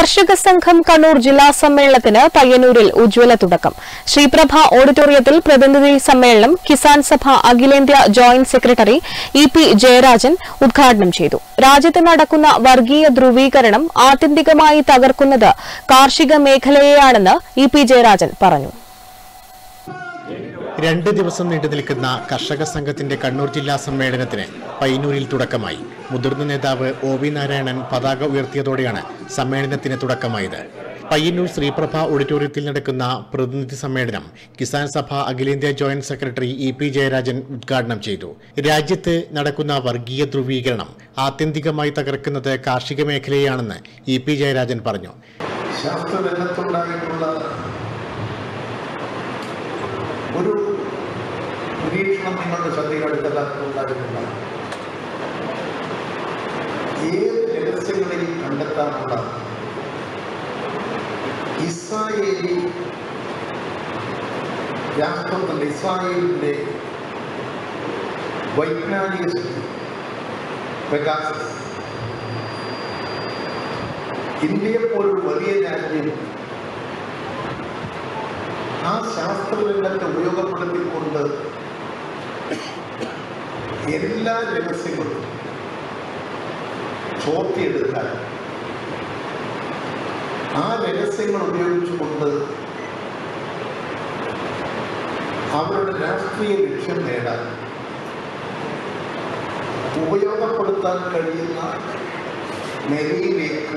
കർഷക സംഘം കണ്ണൂർ ജില്ലാ സമ്മേളനത്തിന് പയ്യന്നൂരിൽ ഉജ്ജ്വല തുടക്കം ശ്രീപ്രഭ ഓഡിറ്റോറിയത്തിൽ പ്രതിനിധി സമ്മേളനം കിസാൻ സഭ അഖിലേന്ത്യാ joint secretary E P Jayarajan ഉദ്ഘാടനം ചെയ്തു രാജ്യത്ത് നടക്കുന്ന വർഗീയ ധ്രുവീകരണം ആത്യന്തികമായി തകർക്കുന്നത് കാർഷിക മേഖലയെയാണെന്ന് ഇ പി ജയരാജൻ പറഞ്ഞു രണ്ട് ദിവസം നീണ്ടു നിൽക്കുന്ന കർഷക സംഘത്തിന്റെ കണ്ണൂർ ജില്ലാ സമ്മേളനത്തിന് പയ്യന്നൂരിൽ തുടക്കമായി മുതിർന്ന നേതാവ് ഒ വി നാരായണൻ പതാക ഉയർത്തിയതോടെയാണ് സമ്മേളനത്തിന് തുടക്കമായത് പയ്യന്നൂർ ശ്രീപ്രഭ ഓഡിറ്റോറിയത്തിൽ നടക്കുന്ന പ്രതിനിധി സമ്മേളനം കിസാൻ സഭ അഖിലേന്ത്യാ joint secretary E P Jayarajan ഉദ്ഘാടനം ചെയ്തു രാജ്യത്ത് നടക്കുന്ന വർഗീയ ധ്രുവീകരണം ആത്യന്തികമായി തകർക്കുന്നത് കാർഷിക മേഖലയാണെന്ന് ഇ പി ജയരാജൻ പറഞ്ഞു ശാസ്ത്രരംഗത്തുണ്ടായിട്ടുള്ള ഒരു നിരീക്ഷണം നിങ്ങളുടെ ശ്രദ്ധയിലെടുക്കലായിട്ടുണ്ടായിട്ടില്ല ഏത് രഹസ്യങ്ങളെയും കണ്ടെത്താനുള്ള ഇസ്രായേലി രാഷ്ട്രത്തിന്റെ ഇസ്രായേലിന്റെ വൈജ്ഞാനിക ശക്തി പെഗാസസ് ഇന്ത്യയെപ്പോലൊരു വലിയ രാജ്യം ആ ശാസ്ത്രരംഗത്തെ ഉപയോഗപ്പെടുത്തിക്കൊണ്ട് എല്ലാ രഹസ്യങ്ങളും ചോർത്തിയെടുക്കാൻ ആ രഹസ്യങ്ങൾ ഉപയോഗിച്ചുകൊണ്ട് അവരുടെ രാഷ്ട്രീയ ലക്ഷ്യം നേടാൻ ഉപയോഗപ്പെടുത്താൻ കഴിയുന്ന നിലയിലേക്ക്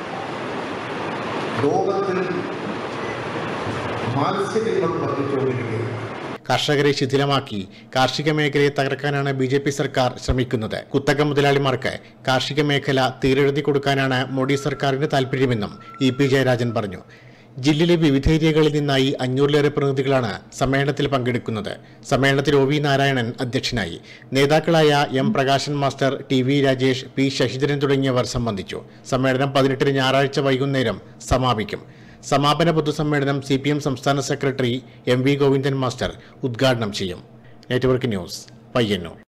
ലോകത്തിൽ മാത്സര്യങ്ങൾ വർദ്ധിച്ചുകൊണ്ടിരിക്കുകയാണ് കർഷകരെ ശിഥിലമാക്കി കാർഷിക മേഖലയെ തകർക്കാനാണ് ബി ജെ പി സർക്കാർ ശ്രമിക്കുന്നത് കുത്തക മുതലാളിമാർക്ക് കാർഷിക മേഖല തീരെഴുതി കൊടുക്കാനാണ് മോഡി സർക്കാരിന്റെ താൽപര്യമെന്നും ഇ പി ജയരാജൻ പറഞ്ഞു ജില്ലയിലെ വിവിധ ഏരിയകളിൽ നിന്നായി അഞ്ഞൂറിലേറെ പ്രതിനിധികളാണ് സമ്മേളനത്തിൽ പങ്കെടുക്കുന്നത് സമ്മേളനത്തിൽ ഒ വി നാരായണൻ അധ്യക്ഷനായി നേതാക്കളായ M Prakashan master T V Rajesh P Sasidharan തുടങ്ങിയവർ സംബന്ധിച്ചു സമ്മേളനം പതിനെട്ടിന് ഞായറാഴ്ച വൈകുന്നേരം സമാപിക്കും സമാപന പൊതുസമ്മേളനം സി പി എം സംസ്ഥാന secretary M V Govindan master ഉദ്ഘാടനം ചെയ്യും നെറ്റ്വർക്ക് ന്യൂസ് പയ്യന്നൂർ